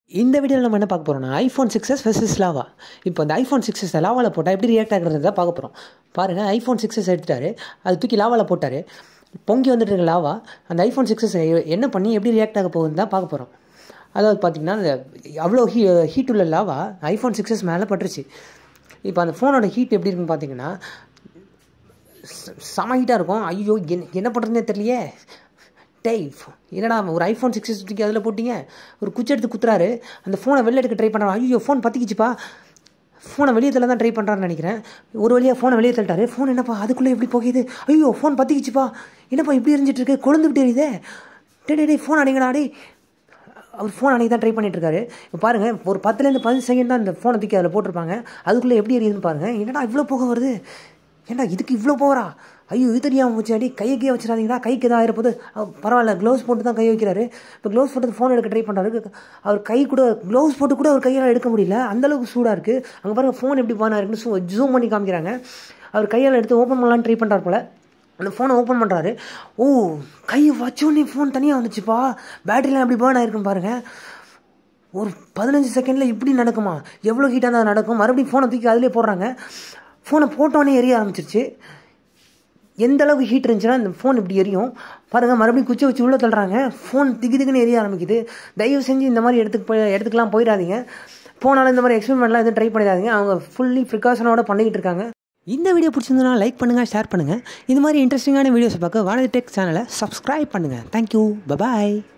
இந்த வீடியோவில் நம்ம என்ன பார்க்க போகிறோம்னா ஐஃபோன் சிக்ஸஸ் வெர்சஸ் லாவா இப்போ அந்த ஐஃபோன் சிக்ஸஸ் லாவாவில் போட்டால் எப்படி ரியாக்ட் ஆகுறது தான் பார்க்க போகிறோம் பாருங்கள் ஐஃபோன் சிக்ஸஸ் எடுத்துட்டாரு அது தூக்கி லாவாவில் போட்டார் பொங்கி வந்துட்டு இருக்க லாவா அந்த ஐஃபோன் சிக்ஸஸ் என்ன பண்ணி எப்படி ரியாக்ட் ஆக போகுதுன்னு தான் பார்க்க போகிறோம் அதாவது பார்த்திங்கன்னா அந்த அவ்வளோ ஹீ ஹீட் உள்ள லாவா ஐஃபோன் சிக்ஸஸ் மேலே பட்டுருச்சு இப்போ அந்த ஃபோனோட ஹீட் எப்படி இருக்குன்னு பார்த்தீங்கன்னா செம ஹீட்டாக இருக்கும் ஐயோ என்ன என்ன பண்ணுறதுனே தெரியலையே டேய் என்னடா ஒரு ஐஃபோன் சிக்ஸ் தூக்கி அதில் போட்டிங்க ஒரு குச்சி எடுத்து குத்துறாரு அந்த ஃபோனை வெளில எடுக்க ட்ரை பண்ணுறாரு ஐயோ ஃபோன் பற்றிக்கிச்சுப்பா ஃபோனை வெளியே தள்ள தான் ட்ரை பண்ணுறான்னு நினைக்கிறேன் ஒரு வழியாக ஃபோனை வெளியே தள்ளிட்டாரு ஃபோன் என்னப்பா அதுக்குள்ளே எப்படி போகுது ஐயோ ஃபோன் பற்றிக்கிச்சுப்பா என்னப்பா இப்படி எரிஞ்சிட்டு இருக்கு கொழுந்துக்கிட்டு எரியுதே டே டே டே ஃபோன் அடிங்கடா டே அவர் ஃபோன் அன்றைக்கி தான் ட்ரை பண்ணிட்டு இருக்காரு இப்போ பாருங்கள் ஒரு பத்துலேருந்து பதினஞ்சு செகண்ட் தான் இந்த ஃபோனை தூக்கி அதில் போட்டிருப்பாங்க அதுக்குள்ளே எப்படி எரியுதுன்னு பாருங்கள் என்னடா இவ்வளோ போக வருது ஏன்டா இதுக்கு இவ்வளோ போகிறா ஐயோ இது தெரியாமல் போச்சு அடி கையை கையை வச்சிடாதீங்களா கைக்கு எதாவது ஆயிருப்போது பரவாயில்ல க்ளவுஸ் போட்டு தான் கை வைக்கிறாரு இப்போ க்ளவுஸ் போட்டு ஃபோன் எடுக்க ட்ரை பண்ணுறாரு அவர் கை கூட க்ளவுஸ் போட்டு கூட அவர் கையால் எடுக்க முடியல அந்தளவுக்கு சூடாக இருக்குது அங்கே பாருங்கள் ஃபோன் எப்படி பானா இருக்குன்னு சூ ஜூம் பண்ணி காமிக்கிறாங்க அவர் கையால் எடுத்து ஓப்பன் பண்ணலான்னு ட்ரை பண்ணுறாரு போல் அந்த ஃபோனை ஓப்பன் பண்ணுறாரு ஓ கையை வச்சோடனே ஃபோன் தனியாக வந்துச்சுப்பா பேட்டரிலாம் எப்படி பேர்ன் ஆயிருக்குன்னு பாருங்கள் ஒரு பதினஞ்சு செகண்டில் இப்படி நடக்குமா எவ்வளோ ஹீட்டாக தான் நடக்கும் மறுபடியும் ஃபோனை தூக்கி அதிலே போடுறாங்க ஃபோனை போட்டோன்னே எரிய ஆரம்பிச்சிருச்சு எந்த அளவுக்கு ஹீட் இருந்துச்சுன்னா இந்த ஃபோன் இப்படி எரியும் பாருங்கள் மறுபடியும் குச்சி வச்சு உள்ளே தள்ளுறாங்க ஃபோன் திக்கு திக்குன்னு எரிய ஆரம்பிக்குது தயவு செஞ்சு இந்த மாதிரி இடத்துக்கு போய் இடத்துக்குலாம் போயிடாதீங்க போனாலும் இந்த மாதிரி எக்ஸ்பெரிமெண்ட்லாம் எதுவும் ட்ரை பண்ணிடாதீங்க அவங்க ஃபுல்லி ப்ரிகாஷனோட பண்ணிக்கிட்டு இருக்காங்க இந்த வீடியோ பிடிச்சிருந்தனா லைக் பண்ணுங்கள் ஷேர் பண்ணுங்கள் இது மாதிரி இன்ட்ரெஸ்டிங்கான வீடியோஸை பார்க்க வானதி டெக் சேனலை சப்ஸ்கிரைப் பண்ணுங்கள் தேங்க்யூ பபாய்